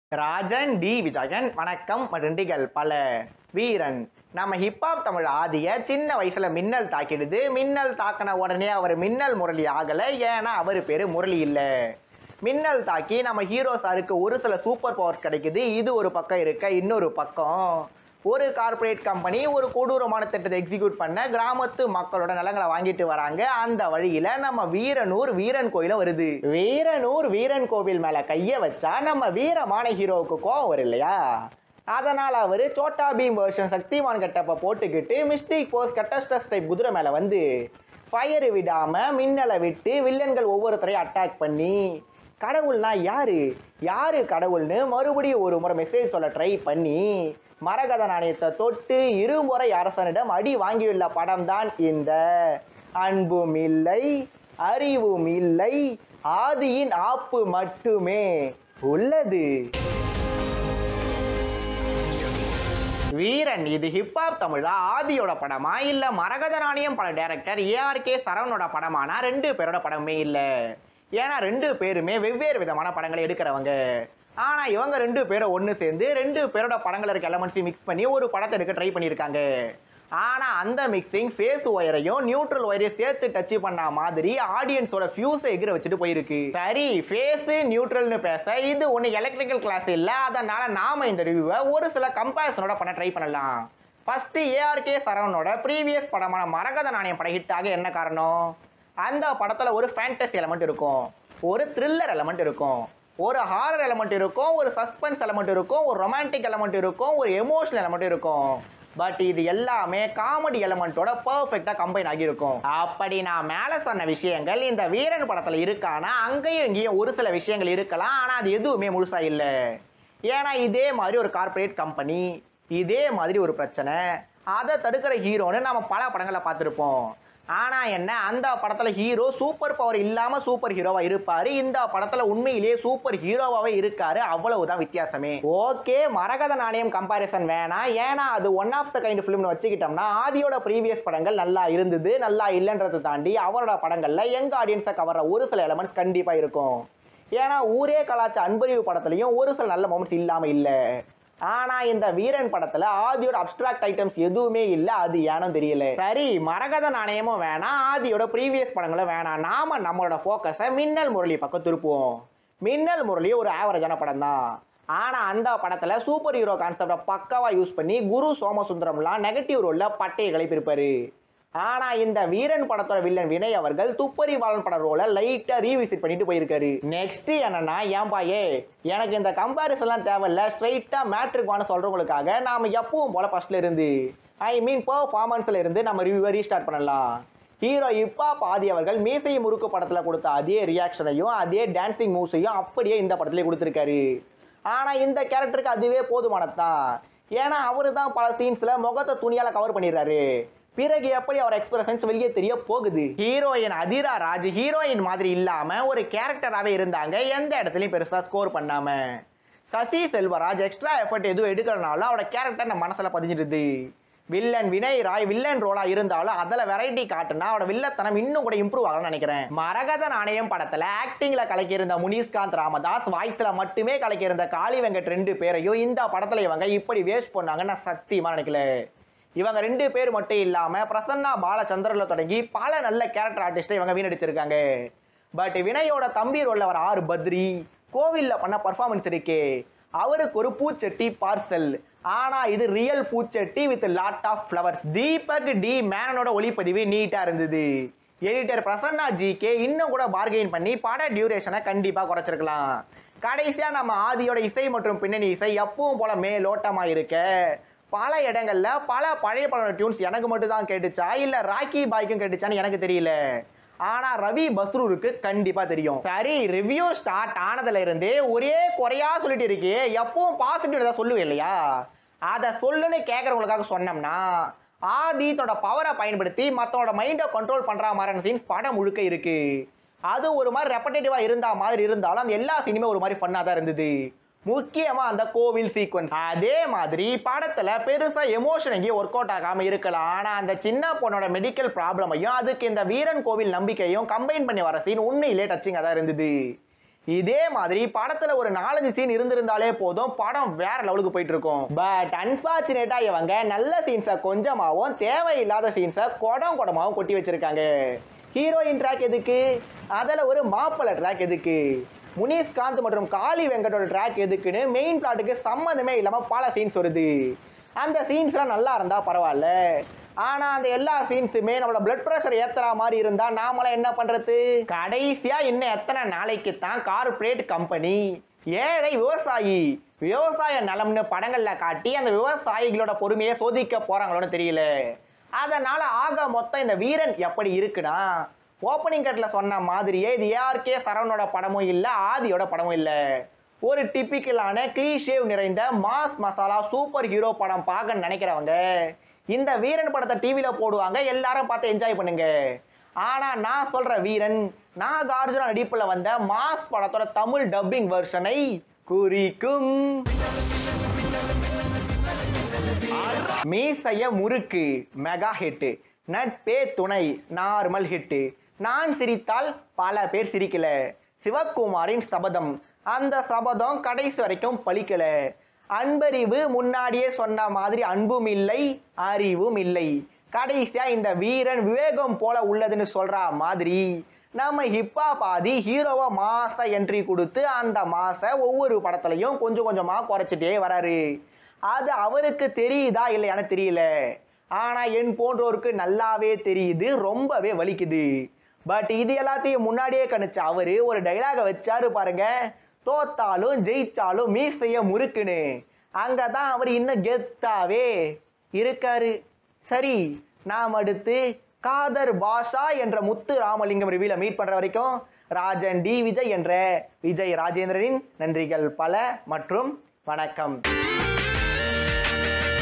Rajan D Vijayan வணக்கம் நன்றிகள் பல வீரன் நம்ம ஹிப்ஹாப் தமிழ் ஆதிய சின்ன வயசுல மின்னல் தாக்கிடுது மின்னல் தாக்கின உடனே அவர் மின்னல் முரளி ஆகல ஏன்னா அவர் பேரு முரளி இல்ல மின்னல் தாக்கி நம்ம ஹீரோ சாருக்கு ஒரு சில சூப்பர் பவர்ஸ் கிடைக்குது இது ஒரு பக்கம் இருக்க இன்னொரு பக்கம் ஒரு கார்ப்பரேட் கம்பெனி ஒரு கொடூரமான திட்டத்தை எக்ஸிக்யூட் பண்ண கிராமத்து மக்களோட நிலங்களை வாங்கிட்டு வராங்க அந்த வழியில நம்ம வீரனூர் வீரன் கோயில வருது வீரனூர் வீரன் கோவில் மேல கைய வச்சா நம்ம வீரமான ஹீரோவுக்கு கோவம் வரும் இல்லையா அதனால அவரு சோட்டா பீம் வெர்ஷன் சக்திமான் கட்டப்ப போட்டுக்கிட்டு மிஸ்டேக் ஃபோர்ஸ் கட்டஸ்டஸ் டைப் குதிரை மேல வந்து ஃபயர் விடாம மின்னலை விட்டு வில்லன்கள் ஒவ்வொருத்தரையும் அட்டாக் பண்ணி கடவுள்னா யாரு யாரு கடவுள்னு மறுபடியும் ஒரு முறை மெசேஜ் சொல்ல ட்ரை பண்ணி மரகத நாணயத்தை தொட்டு இருமுறை அரசனிடம் அடி வாங்கியுள்ள படம் தான் இந்த அன்பும் இல்லை அறிவும் இல்லை ஆதியின் ஆப்பு மட்டுமே உள்ளது வீரன் இது ஹிப்ஹாப் தமிழா ஆதியோட படமா இல்ல மரகத நாணயம் பட டைரக்டர் ஏஆர்கே சரவணோட படமானா ரெண்டு பேரோட படமே இல்ல ஏன்னா ரெண்டு பேருமே வெவ்வேறு விதமான படங்களை எடுக்கிறவங்க ஆனா இவங்க ரெண்டு பேரும் ஒன்று சேர்ந்து ரெண்டு பேரோட படங்கள் இருக்க எலமெண்ட்ஸையும் மிக்ஸ் பண்ணி ஒரு படத்தை எடுக்க ட்ரை பண்ணியிருக்காங்க ஆனா அந்த மிக்சிங் ஃபேஸ் ஒயரையும் நியூட்ரல் ஒயரையும் சேர்த்து டச் பண்ண மாதிரி ஆடியன்ஸோட ஃபியூஸை எகிர வச்சுட்டு போயிருக்கு சரி ஃபேஸ் நியூட்ரல்னு பேச இது ஒன்று எலக்ட்ரிக்கல் கிளாஸ் இல்லை அதனால நாம இந்த ரிவ்யூவை ஒரு சில கம்பேரிசனோட பண்ண ட்ரை பண்ணலாம் ஃபர்ஸ்ட் ஏஆர்கே சரவணோட ப்ரீவியஸ் படமான மரகத நாணயம் படம் ஹிட் ஆக என்ன காரணம் அந்த படத்துல ஒரு ஃபேண்டசி எலமெண்ட் இருக்கும் ஒரு த்ரில்லர் எலமெண்ட் இருக்கும் ஒரு ஹாரர் எலமெண்ட் இருக்கும் ஒரு சஸ்பென்ஸ் எலமெண்ட் இருக்கும் ஒரு ரொமான்டிக் எலமெண்ட் இருக்கும் ஒரு எமோஷனல் எலமெண்ட் இருக்கும் பட் இது எல்லாமே காமெடி எலமெண்ட்டோட பர்ஃபெக்டா கம்பைன் ஆகியிருக்கும் அப்படி நான் மேல சொன்ன விஷயங்கள் இந்த வீரன் படத்துல இருக்கானா அங்கேயும் இங்கேயும் ஒரு சில விஷயங்கள் இருக்கலாம் ஆனா அது எதுவுமே முழுசா இல்லை ஏன்னா இதே மாதிரி ஒரு கார்ப்பரேட் கம்பெனி இதே மாதிரி ஒரு பிரச்சனை அதை தடுக்கிற ஹீரோன்னு நம்ம பல படங்களை பார்த்துருப்போம் ஆனா என்ன அந்த படத்துல ஹீரோ சூப்பர் பவர் இல்லாம சூப்பர் ஹீரோவா இருப்பாரு இந்த படத்துல உண்மையிலேயே சூப்பர் ஹீரோவாவே இருக்காரு அவ்வளவுதான் வித்தியாசமே ஓகே மரகத நாணயம் கம்பாரிசன் வேணாம் ஏன்னா அது ஒன் ஆஃப் த கைண்ட் ஃபிலிம்னு வச்சுக்கிட்டோம்னா ஆதியோட ப்ரீவியஸ் படங்கள் நல்லா இருந்தது நல்லா இல்லைன்றதை தாண்டி அவரோட படங்கள்ல எங்க ஆடியன்ஸை கவர்ற ஒரு சில எலமெண்ட்ஸ் கண்டிப்பா இருக்கும் ஏன்னா ஊரே கலாச்ச அன்பறிவு படத்துலயும் ஒரு சில நல்ல மொமெண்ட்ஸ் இல்லாம இல்ல ஆனா இந்த வீரன் படத்துல ஆதியோட அப்டிராக்ட் ஐட்டம்ஸ் எதுவுமே இல்ல அது ஏனோ தெரியல சரி மரகத நாணயமும் வேணாம் ஆதியோட ப்ரீவியஸ் படங்களும் வேணாம் நாம நம்மளோட ஃபோக்கஸை மின்னல் முரளி பக்கம் திருப்புவோம் மின்னல் முரளி ஒரு ஆவரேஜான படம் தான் ஆனா அந்த படத்துல சூப்பர் ஹீரோ கான்செப்டை பக்காவா யூஸ் பண்ணி குரு சோமசுந்தரம்லாம் நெகட்டிவ் ரோல்ல பட்டையை கிளப்பியிருப்பாரு ஆனா இந்த வீரன் படத்தோட வில்லன் வினய் அவர்கள் துப்பறி பாலன் பட ரோல லைட்டா ரீவிசிட் பண்ணிட்டு போயிருக்காரு நெக்ஸ்ட் என்னன்னா ஏன்பா ஏ எனக்கு இந்த கம்பாரிசன்லாம் தேவையில்ல ஸ்ட்ரைட்டா மேட்ரிக் வான சொல்றவங்களுக்காக நாம எப்பவும் போல ஃபர்ஸ்ட்ல இருந்து ஐ மீன் பர்ஃபார்மன்ஸ்ல இருந்து நம்ம ரிவ்யூவை ரீஸ்டார்ட் பண்ணலாம் ஹீரோ இப்பா பாதி அவர்கள் மீசை முறுக்கு படத்துல கொடுத்த அதே ரியாக்ஷனையும் அதே டான்சிங் மூவ்ஸையும் அப்படியே இந்த படத்திலே கொடுத்துருக்காரு ஆனா இந்த கேரக்டருக்கு அதுவே போதுமானதுதான் ஏன்னா அவரு தான் பல சீன்ஸ்ல முகத்தை துணியால கவர் பண்ணிடுறாரு பிறகு எப்படி அவர் எக்ஸ்பிரஷன்ஸ் வெளியே தெரிய போகுது ஹீரோயின் அதிரா ராஜ் ஹீரோயின் மாதிரி இல்லாம ஒரு கேரக்டராகவே இருந்தாங்க எந்த இடத்துலயும் பெருசா ஸ்கோர் பண்ணாம சசி செல்வராஜ் எக்ஸ்ட்ரா எஃபர்ட் எதுவும் எடுக்கிறனாலும் அவரோட கேரக்டர் நம்ம மனசுல பதிஞ்சிடுது வில்லன் வினய் ராய் வில்லன் ரோலா இருந்தாலும் அதுல வெரைட்டி காட்டுனா அவரோட வில்லத்தனம் இன்னும் கூட இம்ப்ரூவ் ஆகணும்னு நினைக்கிறேன் மரகத நாணயம் படத்துல ஆக்டிங்ல கலக்கியிருந்த முனிஷ்காந்த் ராமதாஸ் வாய்ஸ்ல மட்டுமே கலக்கியிருந்த காளி வெங்கட் ரெண்டு பேரையும் இந்த படத்துல இவங்க இப்படி வேஸ்ட் பண்ணாங்கன்னு நான் சத்தியமா நினைக்கல இவங்க ரெண்டு பேர் மட்டும் இல்லாம பிரசன்னா பாலச்சந்திரன்ல தொடங்கி பல நல்ல கேரக்டர் ஆர்டிஸ்டை இவங்க வீணடிச்சிருக்காங்க பட் வினயோட தம்பி ரோல்ல வர ஆறு பத்ரி கோவில்ல பண்ண பர்ஃபார்மன்ஸ் இருக்கே அவருக்கு ஒரு பூச்சட்டி பார்சல் ஆனா இது ரியல் பூச்சட்டி with lot of flowers Deepak D மேனனோட ஒளிப்பதிவு நீட்டா இருந்தது எடிட்டர் பிரசன்னா ஜிகே இன்னும் கூட பார்கெயின் பண்ணி பட டியூரேஷனை கண்டிப்பா குறைச்சிருக்கலாம் கடைசியா நம்ம ஆதியோட இசை மற்றும் பின்னணி இசை எப்பவும் போல மேலோட்டமா இருக்க பல இடங்கள்ல பல பழைய படம் டியூன்ஸ் எனக்கு மட்டும் தான் கேட்டுச்சா இல்ல ராக்கி பாய்க்கும் கேட்டுச்சான்னு எனக்கு தெரியல ஆனா ரவி பஸ்ரூருக்கு கண்டிப்பா தெரியும் சரி ரிவ்யூ ஸ்டார்ட் ஆனதுல இருந்தே ஒரே குறையா சொல்லிட்டு இருக்கே எப்பவும் பாசிட்டிவ் ஏதாவது சொல்லுவேன் இல்லையா அதை சொல்லுன்னு கேட்கறவங்களுக்காக சொன்னோம்னா ஆதி தன்னோட பவரை பயன்படுத்தி மற்றவனோட மைண்டை கண்ட்ரோல் பண்ற மாதிரியான சீன்ஸ் படம் முழுக்க இருக்கு அது ஒரு மாதிரி ரெப்படேட்டிவா இருந்தா மாதிரி இருந்தாலும் அந்த எல்லா சீனுமே ஒரு மாதிரி ஃபன்னா தான் இருந்தது முக்கியமா அந்த கோவில் சீக்வன்ஸ் அதே மாதிரி படத்துல பெருசா எமோஷன் எங்கேயும் ஒர்க் அவுட் ஆகாம இருக்கலாம் ஆனா அந்த சின்ன பொண்ணோட மெடிக்கல் ப்ராப்ளமையும் அதுக்கு இந்த வீரன் கோவில் நம்பிக்கையும் கம்பைன் பண்ணி வர சீன் உண்மையிலே டச்சிங்கா தான் இருந்தது இதே மாதிரி படத்துல ஒரு நாலஞ்சு சீன் இருந்திருந்தாலே போதும் படம் வேற லெவலுக்கு போயிட்டு இருக்கும் பட் அன்பார்ச்சுனேட்டா இவங்க நல்ல சீன்ஸை கொஞ்சமாவும் தேவையில்லாத சீன்ஸை குடம் குடமாவும் கொட்டி வச்சிருக்காங்க ஹீரோயின் ட்ராக் எதுக்கு அதில் ஒரு மாப்பிள்ளை ட்ராக் எதுக்கு முனிஷ்காந்த் மற்றும் காளி வெங்கடோட ட்ராக் எதுக்குன்னு மெயின் பிளாட்டுக்கு சம்மந்தமே இல்லாமல் பல சீன்ஸ் வருது அந்த சீன்ஸ்லாம் நல்லா இருந்தா பரவாயில்ல ஆனா அந்த எல்லா சீன்ஸுமே நம்மளோட பிளட் ப்ரெஷர் ஏத்துற மாதிரி இருந்தா நாமளாம் என்ன பண்றது கடைசியா இன்னும் எத்தனை நாளைக்கு தான் கார்ப்பரேட் கம்பெனி ஏழை விவசாயி விவசாய நலம்னு படங்கள்ல காட்டி அந்த விவசாயிகளோட பொறுமையை சோதிக்க போறாங்களோன்னு தெரியல அதனால ஆக மொத்தம் இந்த வீரன் எப்படி இருக்குன்னா ஓப்பனிங் கட்ல சொன்ன மாதிரியே இது ஏஆர்கே சரவணோட படமும் இல்லை ஆதியோட படமும் இல்லை ஒரு டிப்பிக்கலான கிளீஷேவ் நிறைந்த மாஸ் மசாலா சூப்பர் ஹீரோ படம் பார்க்க நினைக்கிறவங்க இந்த வீரன் படத்தை டிவியில போடுவாங்க எல்லாரும் பார்த்து என்ஜாய் பண்ணுங்க ஆனா நான் சொல்ற வீரன் நாகார்ஜுன நடிப்புல வந்த மாஸ் படத்தோட தமிழ் டப்பிங் வெர்ஷனை குறிக்கும் மீசைய முறுக்கு மெகா ஹிட் நட்பே துணை நார்மல் ஹிட் நான் சிரித்தால் பல பேர் சிரிக்கல சிவகுமாரின் சபதம் அந்த சபதம் கடைசி வரைக்கும் பலிக்கல அன்பறிவு முன்னாடியே சொன்ன மாதிரி அன்பும் இல்லை அறிவும் இல்லை கடைசியா இந்த வீரன் விவேகம் போல உள்ளதுன்னு சொல்ற மாதிரி நம்ம ஹிப்பா பாதி ஹீரோவா மாச என்ட்ரி கொடுத்து அந்த மாச ஒவ்வொரு படத்துலையும் கொஞ்சம் கொஞ்சமா குறைச்சிட்டே வராரு அது அவருக்கு தெரியுதா இல்லையான்னு தெரியல ஆனா என் போன்றோருக்கு நல்லாவே தெரியுது ரொம்பவே வலிக்குது பட் இது எல்லாத்தையும் முன்னாடியே கணிச்ச அவரு ஒரு டைலாக வச்சாரு பாருங்க தோத்தாலும் ஜெயிச்சாலும் மீசைய முறுக்குன்னு அங்கதான் அவர் இன்னும் கெத்தாவே இருக்காரு சரி நாம் அடுத்து காதர் பாஷா என்ற முத்து ராமலிங்கம் ரிவியூல மீட் பண்ற வரைக்கும் ராஜன் டி விஜய் என்ற விஜய் ராஜேந்திரனின் நன்றிகள் பல மற்றும் வணக்கம்